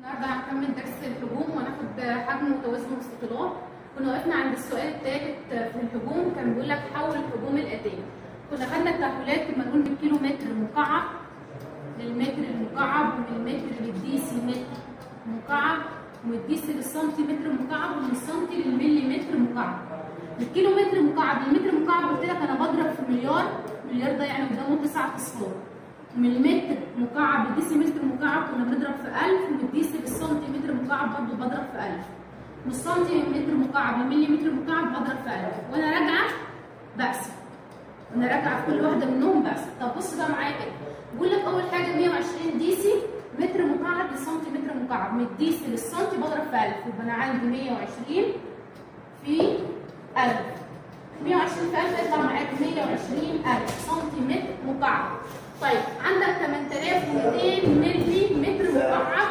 النهارده هنكمل درس الحجوم وهناخد حجم وتوازن واستطلاع كنا وقفنا عند السؤال الثالث في الحجوم كان بيقول لك حول الحجوم الاتيه كنا خدنا التحويلات كنا نقول بالكيلو متر مكعب للمتر المكعب ومن المتر للديسي متر مكعب ومن الديسي للسنتيمتر مكعب ومن السنتي للملي متر مكعب الكيلو متر مكعب للمتر مكعب قلت لك انا بضرب في مليار مليار ده يعني قدامه تسع اصفار من المتر مكعب للديسي متر مكعب كنا بنضرب في 1000 ومن الديسي للسنتيمتر مكعب برضه بضرب في 1000 من السنتيمتر مكعب للملي متر مكعب بضرب في 1000 وانا راجعه بقسم وانا راجعه في كل واحده منهم بقسم طب بص بقى معايا كده بقول لك اول حاجه 120 ديسي متر مكعب لسنتيمتر مكعب من الديسي للسنتي بضرب في 1000 يبقى انا عندي 120 في 1000 120 في 1000 يطلع معاك 120000 سنتيمتر مكعب طيب عندك 8200 ملي متر مكعب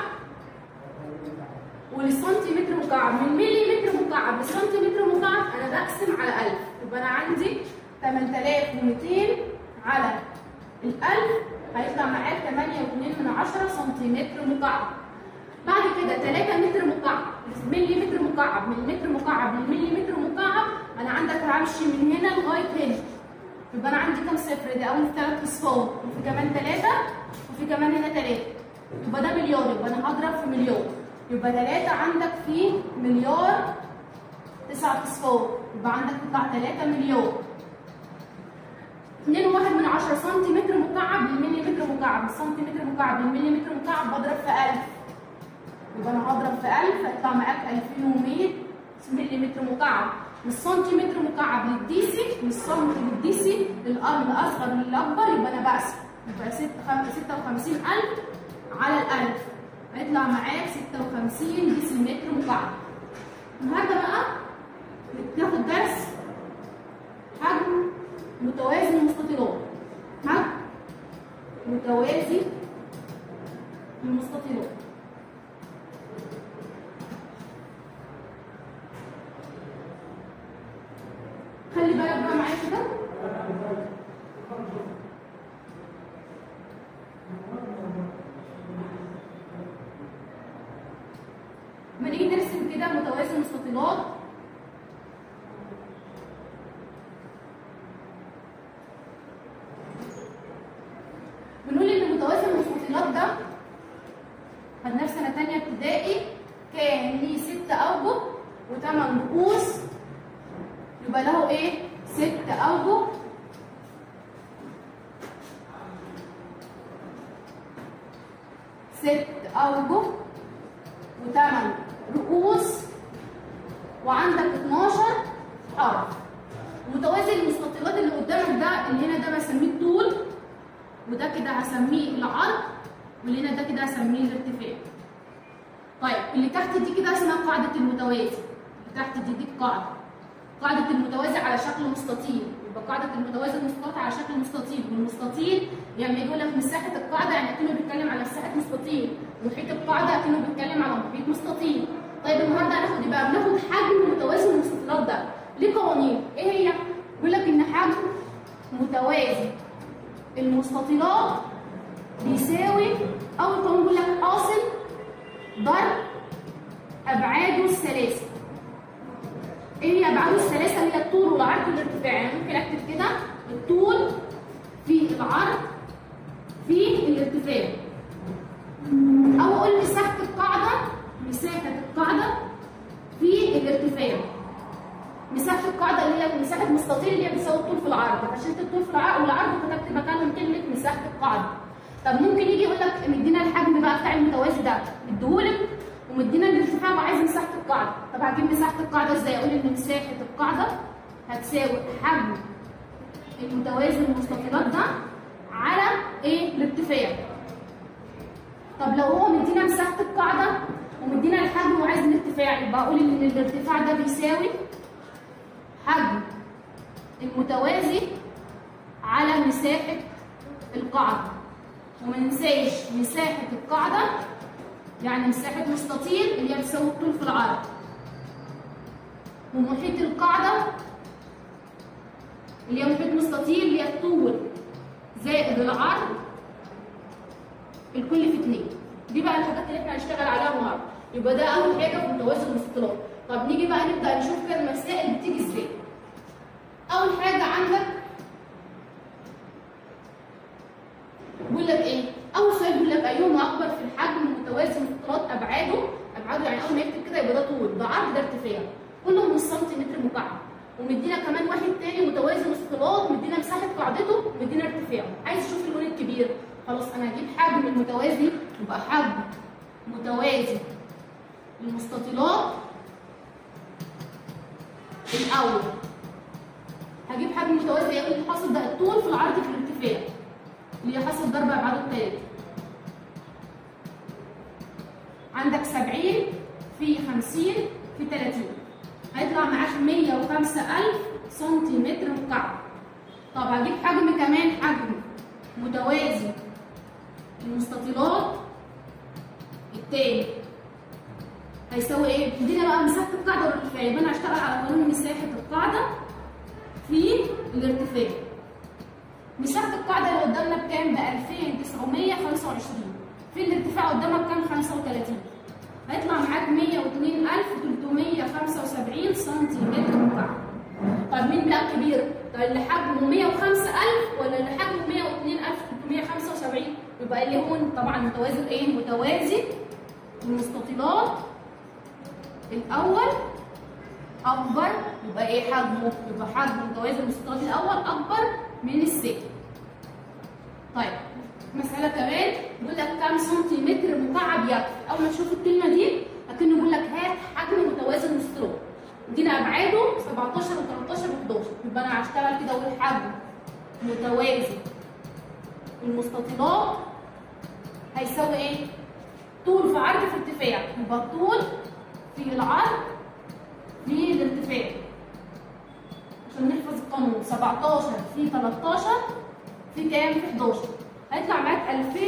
ولسنتيمتر مكعب من ملي متر مكعب لسنتيمتر مكعب انا بقسم على 1000 يبقى انا عندي 8200 على ال 1000 هيطلع معاك 8.2 من 10 سنتيمتر مكعب بعد كده 3 متر مكعب ملي متر مكعب من متر مكعب للملي متر مكعب انا عندك همشي من هنا لغايه هنا يبقى انا عندي كام صفر ده اول ثلاث اصفار وفي كمان ثلاثه وفي كمان هنا ثلاثه يبقى ده مليار يبقى انا هضرب في مليار يبقى ثلاثه عندك في مليار تسعة اصفار يبقى عندك تطلع 3 مليار 2 واحد من 10 سنتيمتر مكعب للملي متر مكعب السنتيمتر مكعب للملي متر مكعب بضرب في 1000 يبقى انا هضرب في 1000 هيطلع معاك 2100 ملي متر مكعب من السنتيمتر مكعب للديسي من السنتي للديسي للأرض الأصغر للأكبر يبقى أنا بقسم يبقى 56000 على ال 1000 هيطلع معاك 56 ديسي متر مكعب النهارده بقى ناخد درس حجم متوازي المستطيلات حجم متوازي المستطيلات خلي بالك بقى معايا كده لما نيجي نرسم كده متوازي المستطيلات بنقول ان متوازي المستطيلات ده خدناه في سنه ثانيه ابتدائي كان ليه ست اوجه وثمان رؤوس يبقى له ايه؟ ست اوجه ست اوجه وثمان رؤوس وعندك 12 حرف متوازي المستطيلات اللي قدامك ده اللي هنا ده بسميه الطول وده كده هسميه العرض واللي هنا ده كده هسميه الارتفاع طيب اللي تحت دي كده اسمها قاعده المتوازي اللي تحت دي دي قاعده قاعدة المتوازي على شكل مستطيل يبقى قاعدة المتوازي المستطيل على شكل مستطيل والمستطيل يعني يقول لك مساحة القاعدة يعني أكنه بيتكلم على مساحة مستطيل محيط القاعدة أكنه بيتكلم على محيط مستطيل طيب النهارده هناخد بقى بناخد حجم متوازي المستطيلات ده ليه قوانين ايه هي؟ بيقول لك ان حجم متوازي المستطيلات بيساوي اول قانون بيقول لك حاصل ضرب ابعاده الثلاثه ايه هي ابعاد الثلاثه هي الطول والعرض والارتفاع يعني ممكن اكتب كده الطول في العرض في الارتفاع او اقول مساحه القاعده مساحه القاعده في الارتفاع مساحه القاعده اللي هي مساحه مستطيل اللي هي بتساوي الطول في العرض فشلت الطول في العرض والعرض كتبت مكانهم كلمه مساحه القاعده طب ممكن يجي يقول لك مدينا الحجم بقى بتاع المتوازي ده مديهولك ومدينا الارتفاع وعايز مساحه القاعده طب هجيب مساحه القاعده ازاي اقول ان مساحه القاعده هتساوي حجم المتوازي المستطيلات ده على ايه الارتفاع طب لو هو مدينا مساحه القاعده ومدينا الحجم وعايز الارتفاع يبقى اقول ان الارتفاع ده بيساوي حجم المتوازي على مساحه القاعده وما ننساش مساحه القاعده يعني مساحة مستطيل اللي هي بتساوي الطول في العرض ومحيط القاعدة اللي هي محيط مستطيل اللي هي الطول زائد العرض الكل في اتنين دي بقى الحاجات اللي احنا هنشتغل عليها النهارده يبقى ده اول حاجه في متوازي المستطيلات طب نيجي بقى نبدا نشوف كده المسائل بتيجي ازاي اول حاجه عندك بيقول لك ايه اول سؤال بيقول لك ايهما اكبر في الحجم متوازي المستطيلات ابعاده ابعاده يعني اول ما يكتب كده يبقى ده طول ده عرض ده ارتفاع كلهم من سنتيمتر مكعب ومدينا كمان واحد تاني متوازي مستطيلات مدينا مساحه قاعدته مدينا ارتفاعه عايز اشوف اللون الكبير خلاص انا هجيب حجم المتوازي يبقى حجم متوازي المستطيلات الاول هجيب حجم متوازي يقول لي حاصل ده الطول في العرض في الارتفاع اللي هي حاصل ضرب ابعاده الثلاثه عندك 70 في 50 في 30 هيطلع معاك 105000 سنتيمتر مكعب طب هجيب حجم كمان حجم متوازي المستطيلات التاني هيساوي ايه؟ ادينا بقى مساحه القاعده والارتفاع يبقى انا هشتغل على قانون مساحه القاعده في الارتفاع مساحه القاعده اللي قدامنا بكام؟ ب 2925 في الارتفاع قدامك كام؟ 35 هيطلع معاك 102375 سنتيمتر مكعب طب مين بقى الكبير؟ طب اللي حجمه 105000 ولا اللي حجمه 102375 يبقى اللي هو طبعا متوازي ايه؟ متوازي المستطيلات الاول اكبر يبقى ايه حجمه؟ يبقى حجم متوازي المستطيلات الاول اكبر من الثاني. طيب مسألة كمان بيقول لك كام سنتيمتر مكعب يكفي؟ أول ما تشوف الكلمة دي أكنه بيقول لك هات حجم متوازي المستطيلات. ادينا أبعاده 17 و13 و11 يبقى أنا هشتغل كده أقول حجم متوازي المستطيلات هيساوي إيه؟ طول في عرض في ارتفاع يبقى الطول في العرض في الارتفاع عشان نحفظ القانون 17 في 13 في كام؟ في 11 هيطلع معاك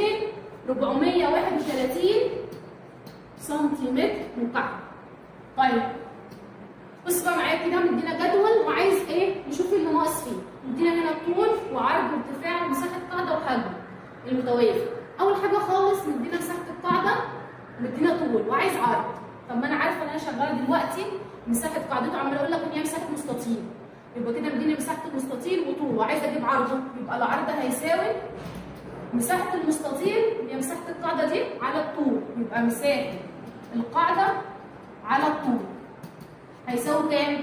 2431 سنتيمتر مكعب طيب بص بقى معايا كده مدينا جدول وعايز ايه نشوف اللي ناقص فيه مدينا هنا طول وعرض وارتفاع ومساحه قاعده وحجم المتوازي اول حاجه خالص مدينا مساحه القاعده مدينا طول وعايز عرض طب ما انا عارفه ان انا شغاله دلوقتي مساحه قاعدته عماله اقول لك ان هي مساحه مستطيل يبقى كده مديني مساحه المستطيل وطول وعايزه اجيب عرضه يبقى العرض هيساوي مساحه المستطيل هي مساحه القاعده دي على الطول يبقى مساحه القاعده على الطول هيساوي كام؟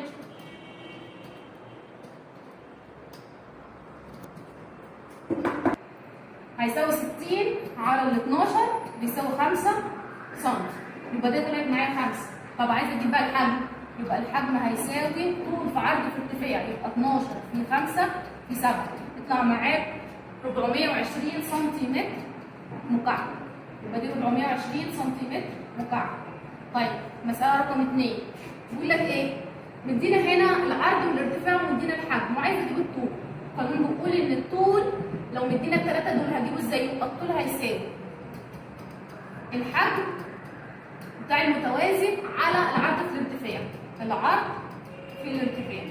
هيساوي 60 على ال 12 بيساوي 5 سم يبقى ده طلعت معايا 5 طب عايزه اجيب بقى الحجم يبقى الحجم هيساوي طول في عرض في ارتفاع يبقى 12 في 5 في 7 يطلع معاك 420 سنتيمتر مكعب يبقى دي 420 سنتيمتر مكعب طيب مسألة رقم 2 بيقول لك ايه؟ مدينا هنا العرض والارتفاع ومدينا الحجم وعايز اجيب الطول القانون بيقول ان الطول لو مدينا الثلاثة دول هجيبه ازاي؟ يبقى الطول هيساوي الحجم بتاع المتوازي على العرض في الارتفاع العرض في الارتفاع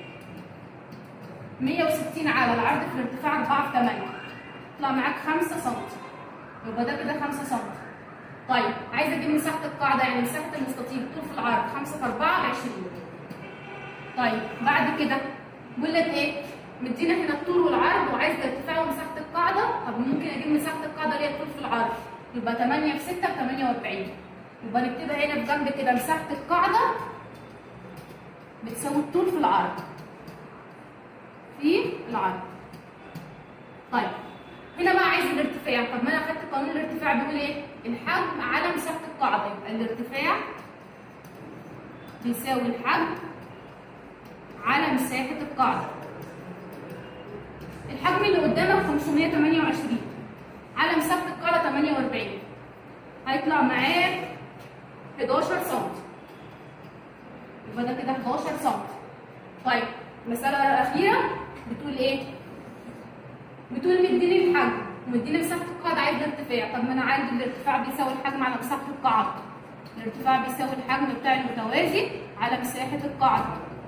160 على العرض في الارتفاع 4 في 8 يطلع معاك 5 سم يبقى ده كده 5 سم طيب عايزه اجيب مساحه القاعده يعني مساحه المستطيل طول في العرض 5 في 4 20 طيب بعد كده بيقول لك ايه مدينا هنا الطول والعرض وعايز الارتفاع ومساحه القاعده طب ممكن اجيب مساحه القاعده اللي هي الطول في العرض يبقى 8 في 6 ب 48 يبقى نكتبها هنا بجنب كده مساحه القاعده بتساوي الطول في العرض في العرض طيب هنا بقى عايز الارتفاع طب ما انا اخدت قانون الارتفاع بيقول ايه الحجم على مساحه القاعده يبقى الارتفاع بيساوي الحجم على مساحه القاعده الحجم اللي قدامك 528 على مساحه القاعده 48 هيطلع معاك 11 سم يبقى ده كده 11 سم طيب المساله الأخيرة بتقول إيه؟ بتقول مديني الحجم ومديني مساحة القاعدة عايز الارتفاع، طب ما أنا عندي الارتفاع بيساوي الحجم على مساحة القاعدة. الارتفاع بيساوي الحجم بتاع المتوازي على مساحة القاعدة.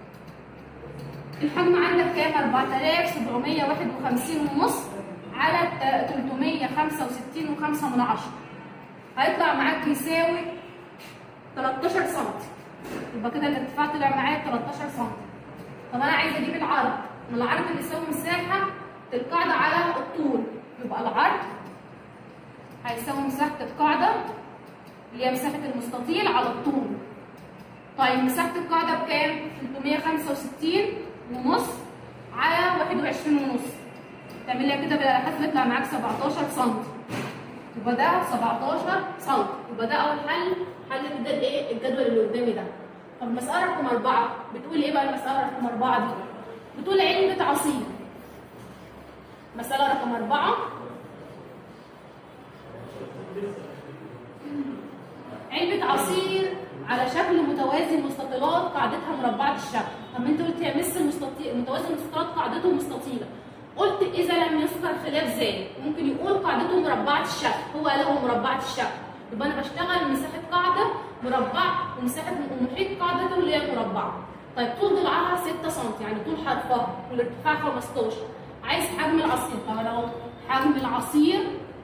الحجم عندك كام؟ 4751 ونص على 365 و5 من 10. هيطلع معاك يساوي 13 سم يبقى كده الارتفاع طلع معايا 13 سم طب انا عايزه اجيب العرض ما العرض بيساوي مساحه القاعده على الطول يبقى العرض هيساوي مساحه القاعده اللي هي مساحه المستطيل على الطول طيب مساحه القاعده بكام 365 ونص على 21 ونص تعملها كده بالحسب يطلع معاك 17 سم يبقى ده 17 سم يبقى ده اول حل حل كده الايه الجدول اللي قدامي ده طب المساله رقم أربعة بتقول ايه بقى المساله رقم أربعة دي بتقول علبة عصير مسألة رقم أربعة علبة عصير على شكل متوازي مستطيلات قاعدتها مربعة الشكل طب انت قلت يا مس المستطيل متوازي المستطيلات قاعدته مستطيلة قلت إذا لم يذكر خلاف ذلك ممكن يقول قاعدته مربعة الشكل هو له مربعة الشكل يبقى أنا بشتغل مساحة قاعدة مربع ومساحة ومحيط قاعدته اللي هي مربعة طيب طول ضلعها 6 سم يعني طول حرفها والارتفاع 15 عايز حجم العصير طب اهو حجم العصير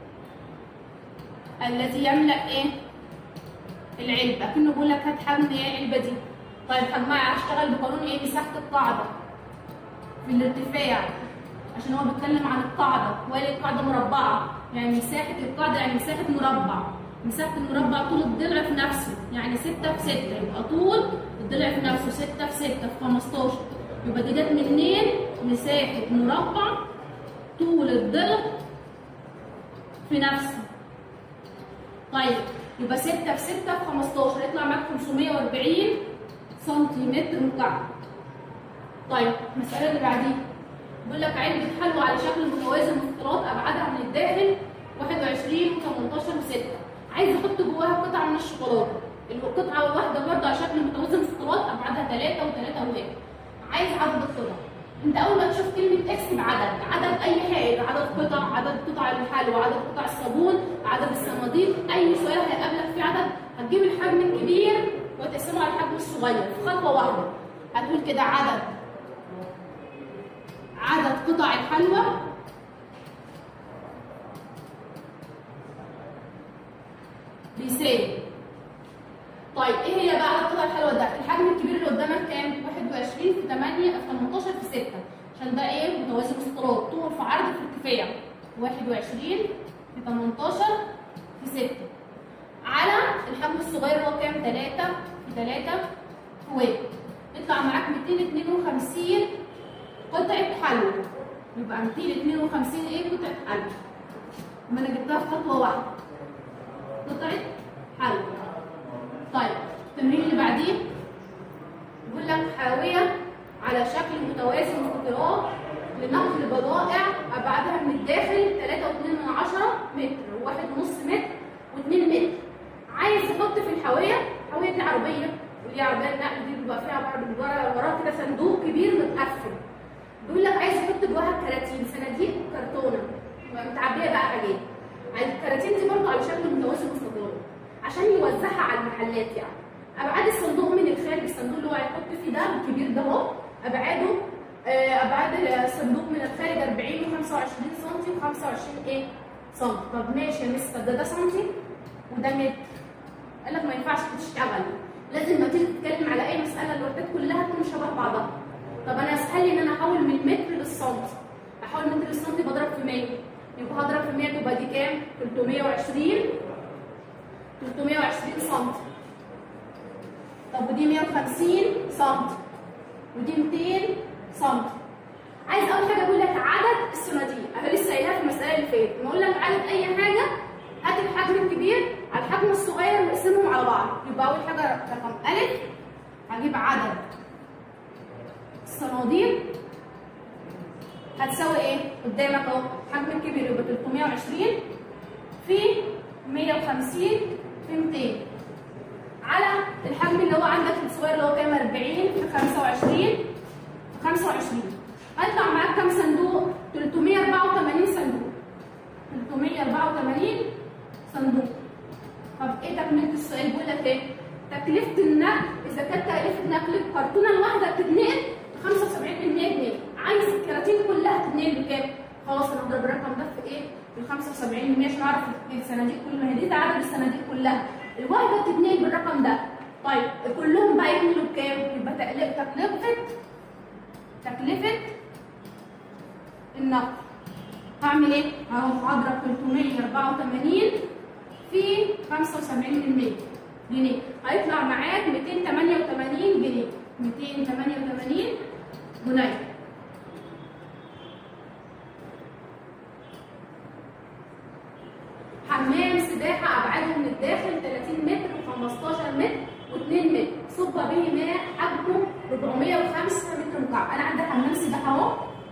الذي يملأ ايه؟ العلبة كأنه بيقول لك هات حجم ايه العلبة دي طيب حجمها هشتغل بقانون ايه مساحة القاعدة في الارتفاع عشان هو بيتكلم عن القاعدة وقال القاعدة مربعة يعني مساحة القاعدة يعني مساحة مربع مساحة المربع طول الضلع في نفسه يعني 6 في 6 يبقى طول الضلع في نفسه 6 في 6 في 15 يبقى دي جت منين؟ مساحة مربع طول الضلع في نفسه طيب يبقى 6 في 6 في 15 يطلع معاك 540 سنتيمتر مكعب طيب المسألة اللي بعديها بيقول لك علبة حلوى على شكل متوازي مستطيلات أبعادها من الداخل 21 و18 و6 عايز احط جواها قطعه من الشوكولاته القطعه الواحده برضه على شكل متوازن سطرات ابعادها 3 و3 و1 عايز عدد القطع انت اول ما تشوف كلمه اكتب عدد عدد اي حاجه عدد قطع عدد قطع الحلوى عدد قطع الصابون عدد الصناديق اي سؤال هيقابلك فيه عدد هتجيب الحجم الكبير وتقسمه على الحجم الصغير في خطوه واحده هتقول كده عدد عدد قطع الحلوى بيساوي طيب ايه هي بقى القطعه الحلوه ده الحجم الكبير اللي قدامك كام 21 في 8 في 18 في 6 عشان ده ايه متوازي مسطرات طول في عرض في ارتفاع 21 في 18 في 6 على الحجم الصغير اللي هو كام 3 في 3 في 1 يطلع معاك 252 قطعه حلوى يبقى 252 ايه قطعه حلوى ما انا جبتها في خطوه واحده قطعة حلوى طيب التمرين اللي بعديه بيقول لك حاوية على شكل متوازي مستطيلات لنقل بضائع أبعادها من الداخل 3.2 متر و1.5 متر و2 متر عايز تحط في الحاوية حاوية دي عربية ودي عربية النقل دي بيبقى فيها برضه وراها كده صندوق كبير متقفل بيقول لك عايز تحط جواها كراتين صناديق كرتونة متعبية بقى حاجات الكراتين دي برضه على شكل متوازي مستطيلات عشان يوزعها على المحلات يعني ابعاد الصندوق من الخارج الصندوق اللي هو هيحط فيه ده الكبير ده اهو ابعاده ابعاد الصندوق من الخارج 40 و25 سم و25 ايه سم طب ماشي يا مستر ده ده سنتي وده متر قال لك ما ينفعش تشتغل لازم ما تيجي تتكلم على اي مساله الوحدات كلها تكون شبه بعضها طب انا اسهل لي ان انا احول من المتر للسنتي احول من متر للسنتي بضرب في 100 يبقى هضرب في 100 تبقى دي كام 320 320 سم طب ودي 150 سم ودي 200 سم عايز اول حاجه اقول لك عدد الصناديق انا لسه قايلها في المساله اللي فاتت ما اقول لك عدد اي حاجه هات الحجم الكبير على الحجم الصغير واقسمهم على بعض يبقى اول حاجه رقم الف هجيب عدد الصناديق هتساوي ايه قدامك اهو الحجم الكبير يبقى 320 في 150 في 200 على الحجم اللي هو عندك الصغير اللي هو كام 40 في 25 في 25 هيطلع معاك كام صندوق 384 صندوق 384 صندوق طب ايه تكمله السؤال بيقول لك ايه تكلفه النقل اذا كانت تكلفه نقل الكرتونه الواحده بتتنقل 75% جنيه عايز الكراتين كلها تتنقل بكام خلاص انا هضرب الرقم ده في ايه بال 75 عشان اعرف الصناديق كلها هي دي عدد الصناديق كلها الواحده بتتنقل بالرقم ده كلهم بقى يكملوا بكام؟ يبقى تكلفه تكلفه تكلفه النقل هعمل ايه؟ اهو هضرب 384 في 75% جنيه هيطلع معاك 288 جنيه 288 جنيه حمام سباحة أبعاده من الداخل 30 متر و15 متر و2 متر صب به ماء حجمه 405 متر مكعب أنا عندي حمام سباحة أهو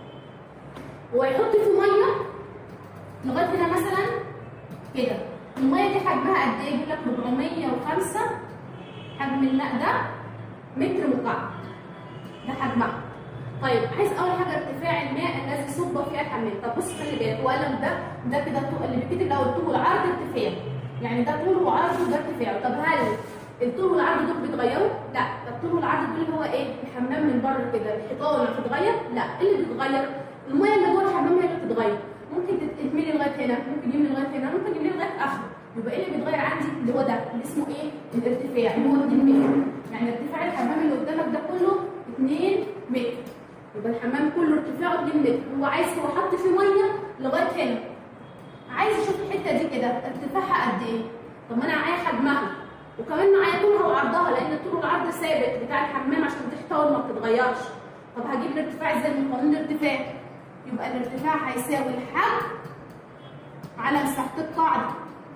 وهيحط فيه مية لغاية هنا مثلا كده المية دي حجمها قد إيه؟ بيقول لك 405 حجم الماء ده متر مكعب ده حجمها طيب عايز اول حاجه ارتفاع الماء الذي صب فيها الحمام طب بص خلي بالك هو قال ده ده كده الطول اللي بيتكتب الاول طول والعرض ارتفاع يعني ده طول وعرض وده ارتفاع طب هل الطول والعرض دول بيتغيروا؟ لا الطول والعرض دول اللي هو ايه؟ الحمام من بره كده الحيطان بتتغير؟ لا اللي بيتغير الميه اللي جوه الحمام هي اللي بتتغير ممكن تتملي لغايه هنا ممكن يملي لغايه هنا ممكن يملي لغايه اخره يبقى ايه اللي بيتغير عندي اللي هو ده اللي اسمه ايه؟ الارتفاع اللي هو 2 متر يعني ارتفاع الحمام اللي قدامك ده كله 2 متر يبقى الحمام كله ارتفاعه 2 متر هو عايز هو حط فيه ميه لغايه هنا عايز يشوف الحته دي كده ارتفاعها قد ايه طب ما انا معايا حجمها وكمان معايا طولها وعرضها لان الطول والعرض ثابت بتاع الحمام عشان تحتوي ما بتتغيرش طب هجيب الارتفاع ازاي من قانون الارتفاع يبقى الارتفاع هيساوي الحجم على مساحه القاعده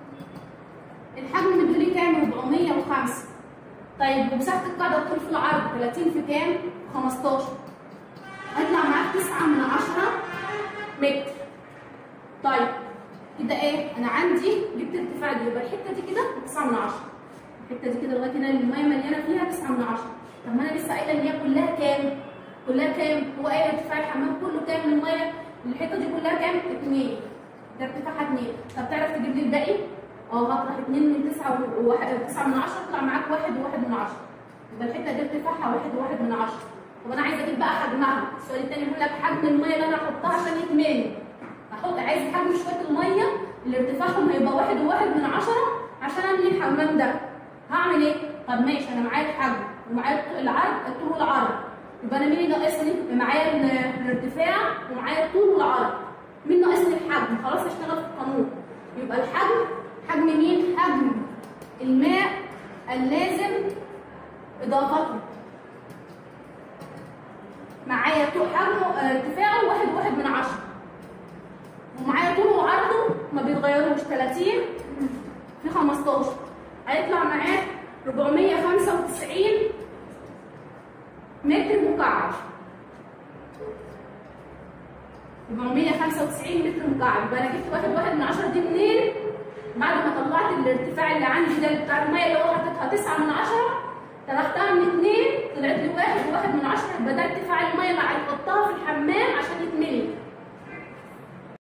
الحجم مديلي كام 405 طيب ومساحه القاعده الطول في العرض 30 في كام 15 هيطلع معاك 9 من 10 متر طيب كده ايه انا عندي جبت ارتفاع دي يبقى الحته دي كده 9 من 10 الحته دي كده لغايه هنا الميه مليانه فيها 9 من 10 طب ما انا لسه قايله ان هي كلها كام كلها كام هو قايل ارتفاع الحمام كله كام من الميه الحته دي كلها كام 2 ده ارتفاعها 2 طب تعرف تجيب لي الباقي اه هطرح 2 من 9 و 9 من 10 يطلع معاك 1 و1 من 10 يبقى الحته دي ارتفاعها 1 و1 من 10 طب انا عايزه اجيب بقى حجمها السؤال الثاني بيقول لك حجم الميه اللي انا احطها عشان يتملي احط عايز حجم شويه الميه اللي ارتفاعهم هيبقى واحد وواحد من عشرة عشان املي الحمام ده هعمل ايه؟ طب ماشي انا معايا الحجم ومعايا العرض الطول والعرض يبقى انا مين اللي ناقصني؟ معايا الارتفاع ومعايا الطول والعرض مين ناقصني الحجم؟ خلاص هشتغل في القانون يبقى الحجم حجم مين؟ حجم الماء اللازم اضافته معايا طول حجمه ارتفاعه واحد واحد من عشرة ومعايا طوله وعرضه ما بيتغيروش 30 في 15 هيطلع معاك 495 متر مكعب 495 متر مكعب يبقى انا جبت واحد واحد من 10 دي منين؟ بعد ما طلعت الارتفاع اللي عندي ده بتاع الميه اللي هو حاططها 9 من 10 طرحتها من 2 طلعت لي واحد وواحد من 10 يبقى ده ارتفاع الميه اللي هيحطها